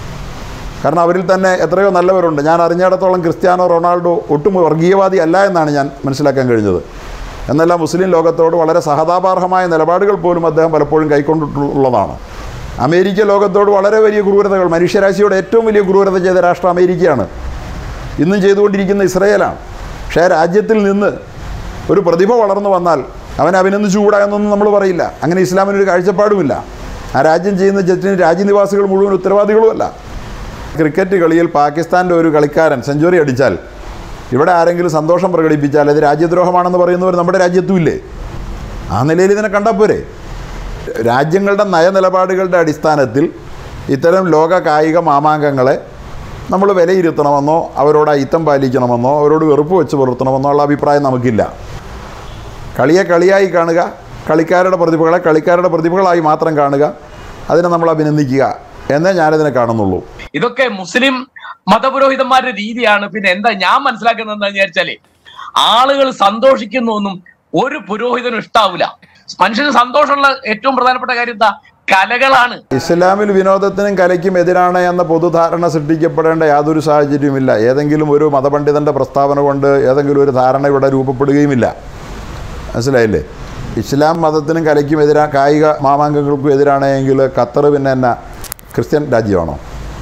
കാരണം അവരിൽ തന്നെ എത്രയോ നല്ലവരുണ്ട് ഞാൻ അറിഞ്ഞിടത്തോളം ക്രിസ്ത്യാനോ റൊണാൾഡോ ഒട്ടും വർഗീയവാദി അല്ല എന്നാണ് ഞാൻ മനസ്സിലാക്കാൻ കഴിഞ്ഞത് എന്നല്ല മുസ്ലിം ലോകത്തോട് വളരെ സഹതാപാർഹമായ നിലപാടുകൾ പോലും അദ്ദേഹം പലപ്പോഴും കൈക്കൊണ്ടിട്ടുള്ളതാണ് അമേരിക്ക ലോകത്തോട് വളരെ വലിയ ക്രൂരതകൾ മനുഷ്യരാശിയോട് ഏറ്റവും വലിയ ക്രൂരത ചെയ്ത രാഷ്ട്രം അമേരിക്കയാണ് ഇന്നും ചെയ്തുകൊണ്ടിരിക്കുന്ന ഇസ്രയേലാണ് പക്ഷേ ആ രാജ്യത്തിൽ നിന്ന് ഒരു പ്രതിഭ വളർന്നു വന്നാൽ അവൻ അഭിനന്ദിച്ചുകൂടാ എന്നൊന്നും നമ്മൾ പറയില്ല അങ്ങനെ ഇസ്ലാമിനൊരു കാഴ്ചപ്പാടുമില്ല ആ രാജ്യം ചെയ്യുന്ന ജറ്റിന് രാജ്യനിവാസികൾ മുഴുവൻ ഉത്തരവാദികളുമല്ല ക്രിക്കറ്റ് കളിയിൽ പാകിസ്ഥാൻ്റെ ഒരു കളിക്കാരൻ സെഞ്ചുറി അടിച്ചാൽ ഇവിടെ ആരെങ്കിലും സന്തോഷം പ്രകടിപ്പിച്ചാൽ അത് രാജ്യദ്രോഹമാണെന്ന് പറയുന്നവർ നമ്മുടെ രാജ്യത്തും ഇല്ലേ ആ നിലയിൽ ഇതിനെ കണ്ടാൽ പോരെ രാജ്യങ്ങളുടെ നയനിലപാടുകളുടെ അടിസ്ഥാനത്തിൽ ഇത്തരം ലോക കായിക മാമാങ്കങ്ങളെ നമ്മൾ വിലയിരുത്തണമെന്നോ അവരോട് അയിത്തം പാലിക്കണമെന്നോ അവരോട് വെറുപ്പ് വെച്ച് പുലർത്തണമെന്നോ ഉള്ള അഭിപ്രായം നമുക്കില്ല കളിയെ കളിയായി കാണുക കളിക്കാരുടെ പ്രതിഭകളെ കളിക്കാരുടെ പ്രതിഭകളായി മാത്രം കാണുക അതിനെ നമ്മൾ അഭിനന്ദിക്കുക എന്നേ ഞാനിതിനെ കാണുന്നുള്ളൂ ഇതൊക്കെ മുസ്ലിം മതപുരോഹിതന്മാരുടെ രീതിയാണ് പിന്നെ എന്താ ഞാൻ മനസ്സിലാക്കുന്നത് എന്താ വിചാരിച്ചാല് ആളുകൾ സന്തോഷിക്കുന്നൊന്നും ഒരു പുരോഹിതനും ഇഷ്ടാവൂല മനുഷ്യന് സന്തോഷമുള്ള ഏറ്റവും പ്രധാനപ്പെട്ട കാര്യം എന്താ കലകളാണ് ഇസ്ലാമിൽ വിനോദത്തിനും കലയ്ക്കും എതിരാണ് എന്ന പൊതുധാരണ സൃഷ്ടിക്കപ്പെടേണ്ട യാതൊരു സാഹചര്യവുമില്ല ഏതെങ്കിലും ഒരു മതപണ്ഡിതൻ്റെ പ്രസ്താവന കൊണ്ട് ഏതെങ്കിലും ഒരു ധാരണ ഇവിടെ രൂപപ്പെടുകയുമില്ല മനസ്സിലായില്ലേ ഇസ്ലാം മതത്തിനും കലയ്ക്കും എതിരാ കായിക മാമാങ്കങ്ങൾക്കും എതിരാണ് എങ്കിൽ ഖത്തർ പിന്നെ എന്നാ ക്രിസ്ത്യൻ രാജ്യമാണോ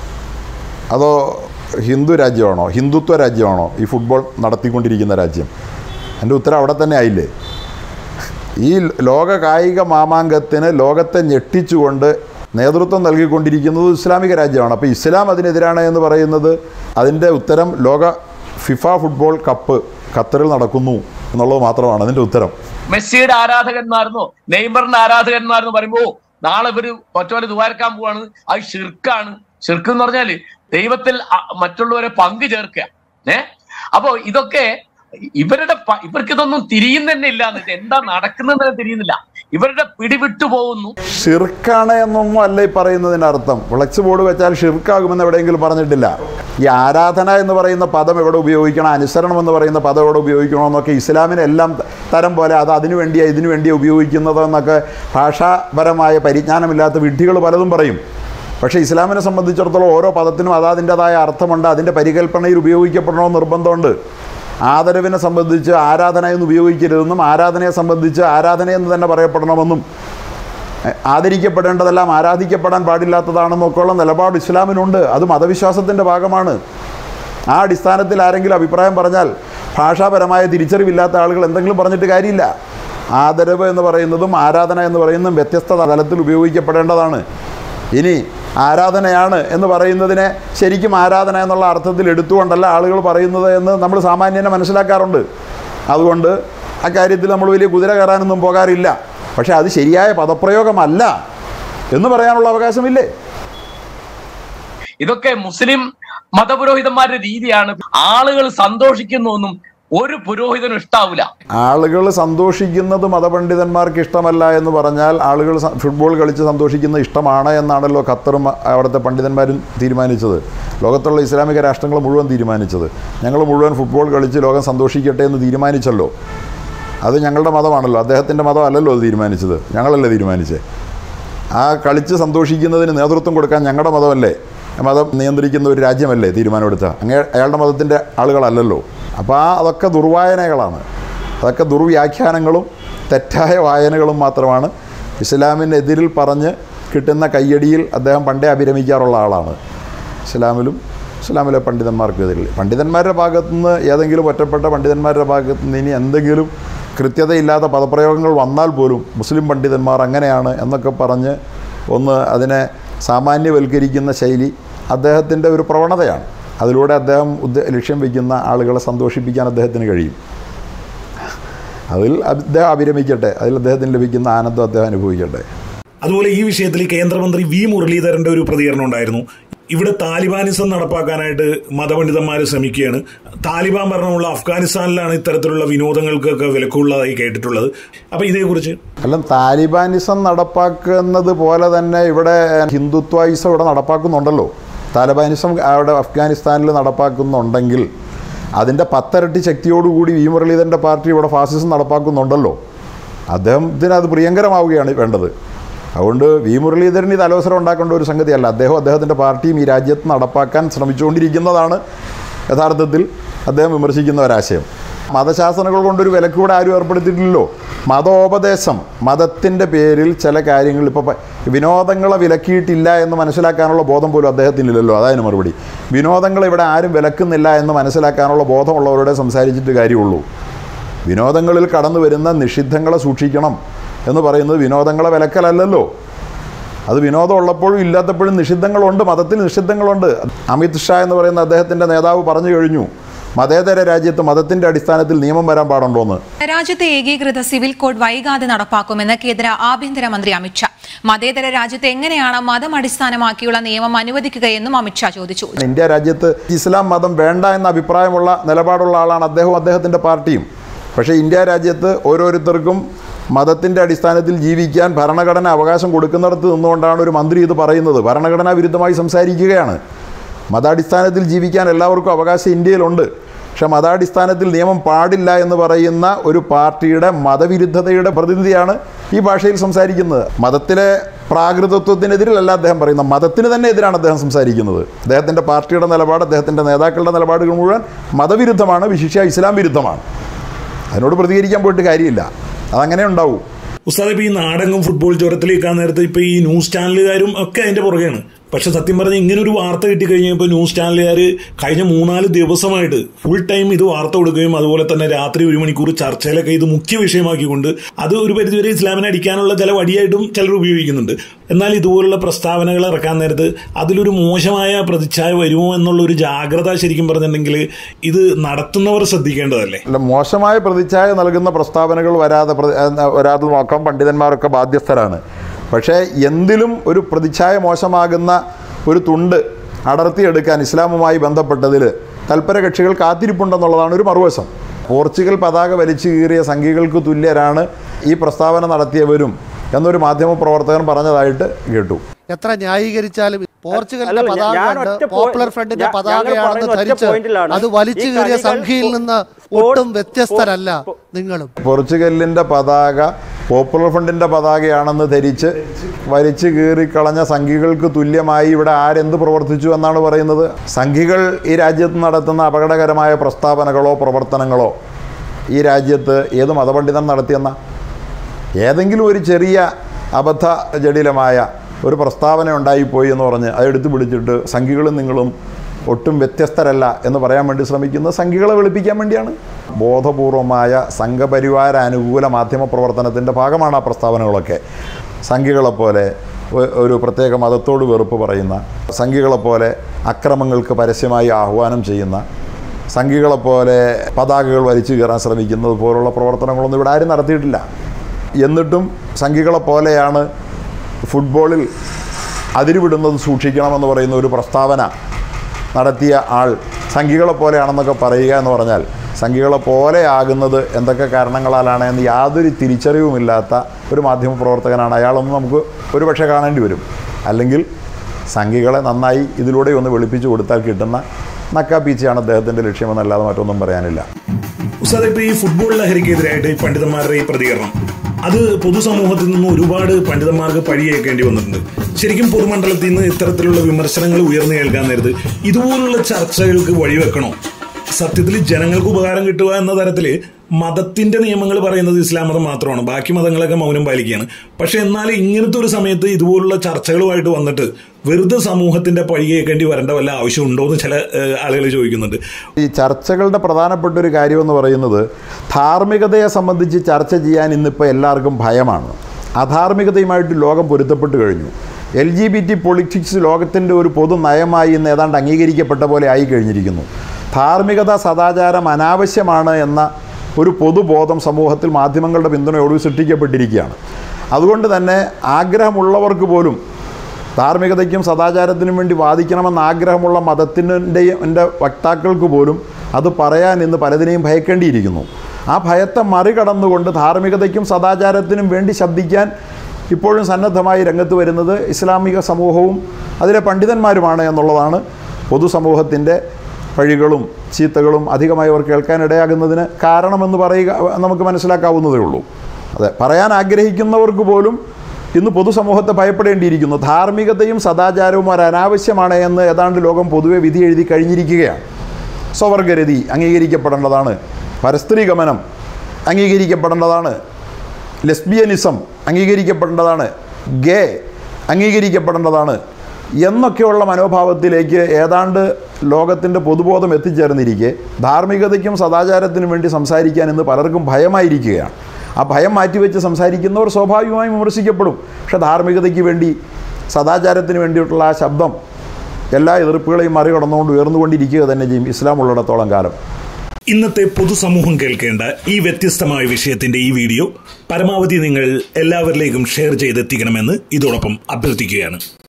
അതോ ഹിന്ദു രാജ്യമാണോ ഹിന്ദുത്വ രാജ്യമാണോ ഈ ഫുട്ബോൾ നടത്തിക്കൊണ്ടിരിക്കുന്ന രാജ്യം എൻ്റെ ഉത്തരം അവിടെ തന്നെ ആയില്ലേ ഈ ലോക കായിക മാമാങ്കത്തിന് ലോകത്തെ ഞെട്ടിച്ചുകൊണ്ട് നേതൃത്വം നൽകിക്കൊണ്ടിരിക്കുന്നത് ഇസ്ലാമിക രാജ്യമാണ് അപ്പോൾ ഇസ്ലാം അതിനെതിരാണ് എന്ന് പറയുന്നത് അതിൻ്റെ ഉത്തരം ലോക ഫിഫ ഫുട്ബോൾ കപ്പ് ഖത്തറിൽ നടക്കുന്നു എന്നുള്ളത് മാത്രമാണ് അതിൻ്റെ ഉത്തരം മെസ്സിയുടെ ആരാധകന്മാരെന്നോ നെയ്മറിന്റെ ആരാധകന്മാരെന്ന് പറയുമ്പോ നാളെ ഇവര് ഒറ്റവരെ ദുവാരക്കാൻ പോവാണ് അത് ഷിർക്കാണ് ഷിർക്ക് എന്ന് പറഞ്ഞാല് ദൈവത്തിൽ അ- മറ്റുള്ളവരെ പങ്കു ചേർക്കുക ഏ അപ്പോ ഇതൊക്കെ ഇവരുടെ പ- ഇവർക്ക് ഇതൊന്നും തിരിയുന്നതന്നെ ഇല്ല എന്നിട്ട് എന്താ നടക്കുന്നതെന്ന് തിരിയുന്നില്ല ഇവരുടെ പിടിവിട്ടു പോകുന്നു ഷിർക്കാണ് എന്നൊന്നും അല്ല ഈ പറയുന്നതിൻ്റെ അർത്ഥം ഫ്ലക്സ് ബോർഡ് വെച്ചാൽ ഷിർക്കാകുമെന്ന് എവിടെയെങ്കിലും പറഞ്ഞിട്ടില്ല ഈ ആരാധന എന്ന് പറയുന്ന പദം എവിടെ ഉപയോഗിക്കണം അനുസരണം എന്ന് പറയുന്ന പദം എവിടെ ഉപയോഗിക്കണമെന്നൊക്കെ ഇസ്ലാമിന് എല്ലാം തരം പോലെ അത് അതിനു വേണ്ടിയാ ഇതിനു വേണ്ടിയാ ഉപയോഗിക്കുന്നതെന്നൊക്കെ ഭാഷാപരമായ പരിജ്ഞാനമില്ലാത്ത വിഡ്ഢികൾ പലതും പറയും പക്ഷേ ഇസ്ലാമിനെ സംബന്ധിച്ചിടത്തോളം ഓരോ പദത്തിനും അതാതിൻ്റെതായ അർത്ഥമുണ്ട് അതിൻ്റെ പരികൽപ്പനയിൽ ഉപയോഗിക്കപ്പെടണമെന്ന് നിർബന്ധമുണ്ട് ആദരവിനെ സംബന്ധിച്ച് ആരാധന എന്ന് ഉപയോഗിക്കരുതെന്നും ആരാധനയെ സംബന്ധിച്ച് ആരാധന എന്ന് തന്നെ പറയപ്പെടണമെന്നും എ, ആദരിക്കപ്പെടേണ്ടതെല്ലാം ആരാധിക്കപ്പെടാൻ പാടില്ലാത്തതാണെന്നൊക്കെയുള്ള നിലപാട് ഇസ്ലാമിനുണ്ട് അത് മതവിശ്വാസത്തിൻ്റെ ഭാഗമാണ് ആ അടിസ്ഥാനത്തിൽ ആരെങ്കിലും അഭിപ്രായം പറഞ്ഞാൽ ഭാഷാപരമായ തിരിച്ചറിവില്ലാത്ത ആളുകൾ എന്തെങ്കിലും പറഞ്ഞിട്ട് കാര്യമില്ല ആദരവ് എന്ന് പറയുന്നതും ആരാധന എന്ന് പറയുന്നതും വ്യത്യസ്ത തലത്തിൽ ഉപയോഗിക്കപ്പെടേണ്ടതാണ് ഇനി ആരാധനയാണ് എന്ന് പറയുന്നതിനെ ശരിക്കും ആരാധന എന്നുള്ള അർത്ഥത്തിൽ എടുത്തുകൊണ്ടല്ല ആളുകൾ പറയുന്നത് എന്ന് നമ്മൾ സാമാന്യനെ മനസ്സിലാക്കാറുണ്ട് അതുകൊണ്ട് അക്കാര്യത്തിൽ നമ്മൾ വലിയ കുതിര കയറാനൊന്നും പോകാറില്ല പക്ഷേ അത് ശരിയായ പദപ്രയോഗമല്ല എന്ന് പറയാനുള്ള അവകാശമില്ലേ ഇതൊക്കെ മുസ്ലിം മതപുരോഹിതന്മാരുടെ രീതിയാണ് ആളുകൾ സന്തോഷിക്കുന്നൊന്നും ഒരു പുരോഹിതനും ഇഷ്ടാവില്ല ആളുകൾ സന്തോഷിക്കുന്നത് മതപണ്ഡിതന്മാർക്ക് ഇഷ്ടമല്ല എന്ന് പറഞ്ഞാൽ ആളുകൾ സ- ഫുട്ബോൾ കളിച്ച് സന്തോഷിക്കുന്നത് ഇഷ്ടമാണ് എന്നാണല്ലോ ഖത്തറും അവിടുത്തെ പണ്ഡിതന്മാരും തീരുമാനിച്ചത് ലോകത്തുള്ള ഇസ്ലാമിക രാഷ്ട്രങ്ങൾ മുഴുവൻ തീരുമാനിച്ചത് ഞങ്ങൾ മുഴുവൻ ഫുട്ബോൾ കളിച്ച് ലോകം സന്തോഷിക്കട്ടെ എന്ന് തീരുമാനിച്ചല്ലോ അത് ഞങ്ങളുടെ മതമാണല്ലോ അദ്ദേഹത്തിൻ്റെ മതം അല്ലല്ലോ അത് തീരുമാനിച്ചത് ഞങ്ങളല്ലേ തീരുമാനിച്ചത് ആ കളിച്ച് സന്തോഷിക്കുന്നതിന് നേതൃത്വം കൊടുക്കാൻ ഞങ്ങളുടെ മതമല്ലേ മതം നിയന്ത്രിക്കുന്ന ഒരു രാജ്യമല്ലേ തീരുമാനമെടുത്ത അങ്ങേ അയാളുടെ മതത്തിൻ്റെ ആളുകളല്ലല്ലോ അപ്പോൾ ആ അതൊക്കെ ദുർവായനകളാണ് അതൊക്കെ ദുർവ്യാഖ്യാനങ്ങളും തെറ്റായ വായനകളും മാത്രമാണ് ഇസ്ലാമിനെതിരിൽ പറഞ്ഞ് കിട്ടുന്ന കയ്യടിയിൽ അദ്ദേഹം പണ്ടേ അഭിരമിക്കാറുള്ള ആളാണ് ഇസ്ലാമിലും ഇസ്ലാമിലെ പണ്ഡിതന്മാർക്കെതിരിൽ പണ്ഡിതന്മാരുടെ ഭാഗത്തു നിന്ന് ഏതെങ്കിലും ഒറ്റപ്പെട്ട പണ്ഡിതന്മാരുടെ ഭാഗത്തു നിന്ന് ഇനി എന്തെങ്കിലും കൃത്യതയില്ലാത്ത പദപ്രയോഗങ്ങൾ വന്നാൽ പോലും മുസ്ലിം പണ്ഡിതന്മാർ അങ്ങനെയാണ് എന്നൊക്കെ പറഞ്ഞ് ഒന്ന് അതിനെ സാമാന്യവൽക്കരിക്കുന്ന ശൈലി അദ്ദേഹത്തിൻ്റെ ഒരു പ്രവണതയാണ് അതിലൂടെ അദ്ദേഹം ഉദ്ദേ ലക്ഷ്യം വയ്ക്കുന്ന ആളുകളെ സന്തോഷിപ്പിക്കാൻ അദ്ദേഹത്തിന് കഴിയും അതിൽ അദ്ദേഹം അഭിരമിക്കട്ടെ അതിൽ അദ്ദേഹത്തിന് ലഭിക്കുന്ന ആനന്ദം അദ്ദേഹം അനുഭവിക്കട്ടെ അതുപോലെ ഈ വിഷയത്തിൽ കേന്ദ്രമന്ത്രി വി മുരളീധരന്റെ ഒരു പ്രതികരണം ഉണ്ടായിരുന്നു ഇവിടെ താലിബാനിസം നടപ്പാക്കാനായിട്ട് മതപണ്ഡിതന്മാർ ശ്രമിക്കുകയാണ് താലിബാൻ ഭരണമുള്ള അഫ്ഗാനിസ്ഥാനിലാണ് ഇത്തരത്തിലുള്ള വിനോദങ്ങൾക്കൊക്കെ വിലക്കുള്ളതായി കേട്ടിട്ടുള്ളത് അപ്പൊ ഇതേക്കുറിച്ച് അല്ല താലിബാനിസം നടപ്പാക്കുന്നത് പോലെ തന്നെ ഇവിടെ ഹിന്ദുത്വയിസം ഇവിടെ നടപ്പാക്കുന്നുണ്ടല്ലോ താലിബാനിസം അവിടെ അഫ്ഗാനിസ്ഥാനിൽ നടപ്പാക്കുന്നുണ്ടെങ്കിൽ അതിൻ്റെ പത്തരട്ടി ശക്തിയോടുകൂടി വി മുരളീധരൻ്റെ പാർട്ടി ഇവിടെ ഫാസിസം നടപ്പാക്കുന്നുണ്ടല്ലോ അദ്ദേഹത്തിന് അത് പ്രിയങ്കരമാവുകയാണ് വേണ്ടത് അതുകൊണ്ട് വി മുരളീധരൻ ഇത് അലോസരം ഉണ്ടാക്കേണ്ട ഒരു സംഗതിയല്ല അദ്ദേഹം അദ്ദേഹത്തിൻ്റെ പാർട്ടിയും ഈ രാജ്യത്ത് നടപ്പാക്കാൻ ശ്രമിച്ചുകൊണ്ടിരിക്കുന്നതാണ് യഥാർത്ഥത്തിൽ അദ്ദേഹം വിമർശിക്കുന്ന ഒരാശയം മതശാസനകൾ കൊണ്ടൊരു വിലക്ക് കൂടെ ആരും ഏർപ്പെടുത്തിയിട്ടില്ലല്ലോ മതോപദേശം മതത്തിൻ്റെ പേരിൽ ചില കാര്യങ്ങൾ ഇപ്പോൾ വിനോദങ്ങളെ വിലക്കിയിട്ടില്ല എന്ന് മനസ്സിലാക്കാനുള്ള ബോധം പോലും അദ്ദേഹത്തിനില്ലല്ലോ അതായത് മറുപടി വിനോദങ്ങൾ ഇവിടെ ആരും വിലക്കുന്നില്ല എന്ന് മനസ്സിലാക്കാനുള്ള ബോധമുള്ളവരോടെ സംസാരിച്ചിട്ട് കാര്യമുള്ളൂ വിനോദങ്ങളിൽ കടന്നു വരുന്ന നിഷിദ്ധങ്ങളെ സൂക്ഷിക്കണം എന്ന് പറയുന്നത് വിനോദങ്ങളെ വിലക്കലല്ലല്ലോ അത് വിനോദം ഉള്ളപ്പോഴും ഇല്ലാത്തപ്പോഴും നിഷിദ്ധങ്ങളുണ്ട് മതത്തിൽ നിഷിദ്ധങ്ങളുണ്ട് അമിത് ഷാ എന്ന് പറയുന്ന അദ്ദേഹത്തിൻ്റെ നേതാവ് പറഞ്ഞു കഴിഞ്ഞു മതേതര രാജ്യത്ത് മതത്തിൻ്റെ അടിസ്ഥാനത്തിൽ നിയമം വരാൻ പാടുണ്ടോന്ന് രാജ്യത്തെ ഏകീകൃത സിവിൽ കോഡ് വൈകാതെ നടപ്പാക്കുമെന്ന് കേന്ദ്ര ആഭ്യന്തരമന്ത്രി അമിത്ഷാ മതേതര രാജ്യത്ത് എങ്ങനെയാണ് മതം അടിസ്ഥാനമാക്കിയുള്ള നിയമം അനുവദിക്കുകയെന്നും അമിത്ഷാ ചോദിച്ചു ഇന്ത്യ രാജ്യത്ത് ഇസ്ലാം മതം വേണ്ട എന്ന അഭിപ്രായമുള്ള നിലപാടുള്ള ആളാണ് അദ്ദേഹവും അദ്ദേഹത്തിൻ്റെ പാർട്ടിയും പക്ഷേ ഇന്ത്യ രാജ്യത്ത് ഓരോരുത്തർക്കും മതത്തിൻ്റെ അടിസ്ഥാനത്തിൽ ജീവിക്കാൻ ഭരണഘടന അവകാശം കൊടുക്കുന്നിടത്ത് നിന്നുകൊണ്ടാണ് ഒരു മന്ത്രി ഇത് പറയുന്നത് ഭരണഘടനാ വിരുദ്ധമായി സംസാരിക്കുകയാണ് മതാടിസ്ഥാനത്തിൽ ജീവിക്കാൻ എല്ലാവർക്കും അവകാശം ഇന്ത്യയിലുണ്ട് പക്ഷെ മതാടിസ്ഥാനത്തിൽ നിയമം പാടില്ല എന്ന് പറയുന്ന ഒരു പാർട്ടിയുടെ മതവിരുദ്ധതയുടെ പ്രതിനിധിയാണ് ഈ ഭാഷയിൽ സംസാരിക്കുന്നത് മതത്തിലെ പ്രാകൃതത്വത്തിനെതിരല്ല അദ്ദേഹം പറയുന്നത് മതത്തിന് തന്നെ എതിരാണ് അദ്ദേഹം സംസാരിക്കുന്നത് അദ്ദേഹത്തിൻ്റെ പാർട്ടിയുടെ നിലപാട് അദ്ദേഹത്തിൻ്റെ നേതാക്കളുടെ നിലപാടുകൾ മുഴുവൻ മതവിരുദ്ധമാണ് വിശിഷ്യ ഇസ്ലാം വിരുദ്ധമാണ് അതിനോട് പ്രതികരിക്കാൻ പോയിട്ട് കാര്യമില്ല അതങ്ങനെ ഉണ്ടാവും ഉസ്താദ് ഇപ്പൊ ഈ നാടകം ഫുട്ബോൾ ചുരത്തിലേക്കാൻ നേരത്തെ ഇപ്പൊ ഈ ന്യൂസ് ചാനലുകാരും ഒക്കെ അതിന്റെ പുറകെയാണ് പക്ഷെ സത്യം പറഞ്ഞ ഇങ്ങനെ ഒരു വാർത്ത കിട്ടിക്കഴിഞ്ഞപ്പോൾ ന്യൂസ് ചാനലുകാർ കഴിഞ്ഞ മൂന്നാല് ദിവസമായിട്ട് ഫുൾ ടൈം ഇത് വാർത്ത കൊടുക്കുകയും അതുപോലെ തന്നെ രാത്രി ഒരു മണിക്കൂർ ചർച്ചയിലൊക്കെ ഇത് മുഖ്യ വിഷയമാക്കിക്കൊണ്ട് അത് ഒരു പരിധിവരെ ഇസ്ലാമിനെ അടിക്കാനുള്ള ചില വടിയായിട്ടും ചിലർ ഉപയോഗിക്കുന്നുണ്ട് എന്നാൽ ഇതുപോലുള്ള പ്രസ്താവനകൾ ഇറക്കാൻ നേരത്ത് അതിലൊരു മോശമായ പ്രതിച്ഛായ വരുമോ എന്നുള്ള ഒരു ജാഗ്രത ശരിക്കും പറഞ്ഞിട്ടുണ്ടെങ്കിൽ ഇത് നടത്തുന്നവർ ശ്രദ്ധിക്കേണ്ടതല്ലേ അല്ല മോശമായ പ്രതിച്ഛായ നൽകുന്ന പ്രസ്താവനകൾ വരാതെ പ്ര- ഏ, വരാതെ നോക്കാൻ പണ്ഡിതന്മാരൊക്കെ ബാധ്യസ്ഥരാണ് പക്ഷേ എന്തിലും ഒരു പ്രതിച്ഛായ മോശമാകുന്ന ഒരു തുണ്ട് അടർത്തിയെടുക്കാൻ ഇസ്ലാമുമായി ബന്ധപ്പെട്ടതിൽ തൽപര കക്ഷികൾ കാത്തിരിപ്പുണ്ടെന്നുള്ളതാണ് ഒരു മറുവശം പോർച്ചുഗൽ പതാക വലിച്ചു കീറിയ സംഘികൾക്ക് തുല്യരാണ് ഈ പ്രസ്താവന നടത്തിയവരും എന്നൊരു മാധ്യമ പ്രവർത്തകൻ പറഞ്ഞതായിട്ട് കേട്ടു എത്ര ന്യായീകരിച്ചാലും പോർച്ചുഗലിന്റെ അല്ലല്ല, ഞാൻ- ഞാൻ പതാകയുണ്ട് ഒറ്റ പോ- പോപ്പുലർ ഫ്രണ്ടിന്റെ ഞാൻ- ഞങ്ങൾ പതാകയാണെന്ന് പറയുന്ന ഒറ്റ ധരിച്ച് പോയിന്റിലാണ്. അത് വലിച്ചു ഈ കീറിയ കളികൾ സംഖ്യയിൽ നിന്ന് സ്പോർട്സ് ഒട്ടും വ്യത്യസ്തരല്ല നിങ്ങളും പോർച്ചുഗലിൻ്റെ പതാക പോപ്പുലർ ഫ്രണ്ടിൻ്റെ പതാകയാണെന്ന് ധരിച്ച് വലിച്ചു കീറിക്കളഞ്ഞ സംഘികൾക്ക് തുല്യമായി ഇവിടെ ആരെന്ത് പ്രവർത്തിച്ചു എന്നാണ് പറയുന്നത് സംഘികൾ ഈ രാജ്യത്ത് നടത്തുന്ന അപകടകരമായ പ്രസ്താവനകളോ പ്രവർത്തനങ്ങളോ ഈ രാജ്യത്ത് ഏത് മതപണ്ഡിതൻ നടത്തിയെന്ന ഏതെങ്കിലും ഒരു ചെറിയ അബദ്ധ ജടിലമായ ഒരു പ്രസ്താവന ഉണ്ടായിപ്പോയി എന്ന് പറഞ്ഞ് അതെടുത്ത് പിടിച്ചിട്ട് സംഘികളും നിങ്ങളും ഒട്ടും വ്യത്യസ്തരല്ല എന്ന് പറയാൻ വേണ്ടി ശ്രമിക്കുന്നത് സംഘികളെ വെളുപ്പിക്കാൻ വേണ്ടിയാണ് ബോധപൂർവമായ സംഘപരിവാര അനുകൂല മാധ്യമ പ്രവർത്തനത്തിൻ്റെ ഭാഗമാണ് ആ പ്രസ്താവനകളൊക്കെ സംഘികളെപ്പോലെ ഒ- ഒരു പ്രത്യേക മതത്തോട് വെറുപ്പ് പറയുന്ന സംഘികളെപ്പോലെ അക്രമങ്ങൾക്ക് പരസ്യമായി ആഹ്വാനം ചെയ്യുന്ന സംഘികളെപ്പോലെ പതാകകൾ വലിച്ചു കയറാൻ ശ്രമിക്കുന്നത് പോലുള്ള പ്രവർത്തനങ്ങളൊന്നും ഇവിടെ ആരും നടത്തിയിട്ടില്ല എന്നിട്ടും സംഘികളെ പോലെയാണ് ഫുട്ബോളിൽ അതിരുവിടുന്നത് സൂക്ഷിക്കണമെന്ന് പറയുന്ന ഒരു പ്രസ്താവന നടത്തിയ ആൾ സംഘികളെ പോലെയാണെന്നൊക്കെ പറയുക എന്ന് പറഞ്ഞാൽ സംഘികളെ പോലെ ആകുന്നത് എന്തൊക്കെ കാരണങ്ങളാലാണ് എന്ന് യാതൊരു തിരിച്ചറിവുമില്ലാത്ത ഒരു മാധ്യമ പ്രവർത്തകനാണ് അയാളൊന്നും നമുക്ക് ഒരു പക്ഷേ കാണേണ്ടി വരും അല്ലെങ്കിൽ സംഘികളെ നന്നായി ഇതിലൂടെ ഒന്ന് വെളുപ്പിച്ചു കൊടുത്താൽ കിട്ടുന്ന നക്കാപ്പീച്ചയാണ് അദ്ദേഹത്തിൻ്റെ ലക്ഷ്യമെന്നല്ലാതെ മറ്റൊന്നും പറയാനില്ല ഉസ്താദ് ഇപ്പൊ ഈ ഫുട്ബോൾ ലഹരിക്കെതിരായിട്ട് ഈ പണ്ഡിതന്മാരുടെ ഈ പ്രതികരണം അത് പൊതുസമൂഹത്തിൽ നിന്ന് ഒരുപാട് പണ്ഡിതന്മാർക്ക് പഴിയേക്കേണ്ടി വന്നിട്ടുണ്ട് ശരിക്കും പൊതുമണ്ഡലത്തിൽ നിന്ന് ഇത്തരത്തിലുള്ള വിമർശനങ്ങൾ ഉയർന്നു കേൾക്കാൻ നേരത്ത് ഇതുപോലുള്ള ചർച്ചകൾക്ക് വഴിവെക്കണോ സത്യത്തിൽ ജനങ്ങൾക്ക് ഉപകാരം കിട്ടുക എന്ന തരത്തില് മതത്തിന്റെ നിയമങ്ങൾ പറയുന്നത് ഇസ്ലാം മതം മാത്രമാണ് ബാക്കി മതങ്ങളൊക്കെ മൗനം പാലിക്കുകയാണ് പക്ഷെ എന്നാൽ ഇങ്ങനത്തെ ഒരു സമയത്ത് ഇതുപോലുള്ള ചർച്ചകളുമായിട്ട് വന്നിട്ട് വെറുതെ സമൂഹത്തിന്റെ പഴി കേൾക്കേണ്ടി വരേണ്ട വല്ല ആവശ്യമുണ്ടോ എന്ന് ചില ആളുകൾ ചോദിക്കുന്നുണ്ട് ഈ ചർച്ചകളുടെ പ്രധാനപ്പെട്ട ഒരു കാര്യമെന്ന് പറയുന്നത് ധാർമ്മികതയെ സംബന്ധിച്ച് ചർച്ച ചെയ്യാൻ ഇന്നിപ്പോൾ എല്ലാവർക്കും ഭയമാണ് അധാർമികതയുമായിട്ട് ലോകം പൊരുത്തപ്പെട്ട് കഴിഞ്ഞു L G B T politics ലോകത്തിൻ്റെ ഒരു പൊതു നയമായി ഇന്ന് ഏതാണ്ട് അംഗീകരിക്കപ്പെട്ട പോലെ ആയി കഴിഞ്ഞിരിക്കുന്നു ധാർമ്മികത സദാചാരം അനാവശ്യമാണ് എന്ന ഒരു പൊതുബോധം സമൂഹത്തിൽ മാധ്യമങ്ങളുടെ പിന്തുണയോട് സൃഷ്ടിക്കപ്പെട്ടിരിക്കുകയാണ് അതുകൊണ്ട് തന്നെ ആഗ്രഹമുള്ളവർക്ക് പോലും ധാർമ്മികതയ്ക്കും സദാചാരത്തിനും വേണ്ടി വാദിക്കണമെന്ന് ആഗ്രഹമുള്ള മതത്തിൻ്റെയും എൻ്റെ വക്താക്കൾക്ക് പോലും അത് പറയാൻ ഇന്ന് പലതിനെയും ഭയക്കേണ്ടിയിരിക്കുന്നു ആ ഭയത്തെ മറികടന്നുകൊണ്ട് ധാർമ്മികതയ്ക്കും സദാചാരത്തിനും വേണ്ടി ശബ്ദിക്കാൻ ഇപ്പോഴും സന്നദ്ധമായി രംഗത്ത് വരുന്നത് ഇസ്ലാമിക സമൂഹവും അതിലെ പണ്ഡിതന്മാരുമാണ് എന്നുള്ളതാണ് പൊതുസമൂഹത്തിൻ്റെ പഴികളും ചീത്തകളും അധികമായി അവർ കേൾക്കാനിടയാകുന്നതിന് കാരണമെന്ന് പറയുക നമുക്ക് മനസ്സിലാക്കാവുന്നതേ ഉള്ളൂ അതെ പറയാൻ ആഗ്രഹിക്കുന്നവർക്ക് പോലും ഇന്ന് പൊതുസമൂഹത്തെ ഭയപ്പെടേണ്ടിയിരിക്കുന്നു ധാർമ്മികതയും സദാചാരവും ഒരു അനാവശ്യമാണ് എന്ന് ഏതാണ്ട് ലോകം പൊതുവെ വിധി എഴുതി കഴിഞ്ഞിരിക്കുകയാണ് സ്വവർഗരതി അംഗീകരിക്കപ്പെടേണ്ടതാണ് പരസ്ത്രീ ഗമനം അംഗീകരിക്കപ്പെടേണ്ടതാണ് ലെസ്ബിയനിസം അംഗീകരിക്കപ്പെടേണ്ടതാണ് ഗേ അംഗീകരിക്കപ്പെടേണ്ടതാണ് എന്നൊക്കെയുള്ള മനോഭാവത്തിലേക്ക് ഏതാണ്ട് ലോകത്തിൻ്റെ പൊതുബോധം എത്തിച്ചേർന്നിരിക്കെ ധാർമ്മികതയ്ക്കും സദാചാരത്തിനും വേണ്ടി സംസാരിക്കാൻ ഇന്ന് പലർക്കും ഭയമായിരിക്കുകയാണ് ആ ഭയം മാറ്റിവെച്ച് സംസാരിക്കുന്നവർ സ്വാഭാവികമായും വിമർശിക്കപ്പെടും പക്ഷേ ധാർമ്മികതയ്ക്ക് വേണ്ടി സദാചാരത്തിന് വേണ്ടിയിട്ടുള്ള ആ ശബ്ദം എല്ലാ എതിർപ്പുകളെയും മറികടന്നുകൊണ്ട് ഉയർന്നുകൊണ്ടിരിക്കുക തന്നെ ചെയ്യും ഇസ്ലാം ഉള്ളിടത്തോളം കാലം ഇന്നത്തെ പൊതുസമൂഹം കേൾക്കേണ്ട ഈ വ്യത്യസ്തമായ വിഷയത്തിന്റെ ഈ വീഡിയോ പരമാവധി നിങ്ങൾ എല്ലാവരിലേക്കും ഷെയർ ചെയ്തെത്തിക്കണമെന്ന് ഇതോടൊപ്പം അഭ്യർത്ഥിക്കുകയാണ്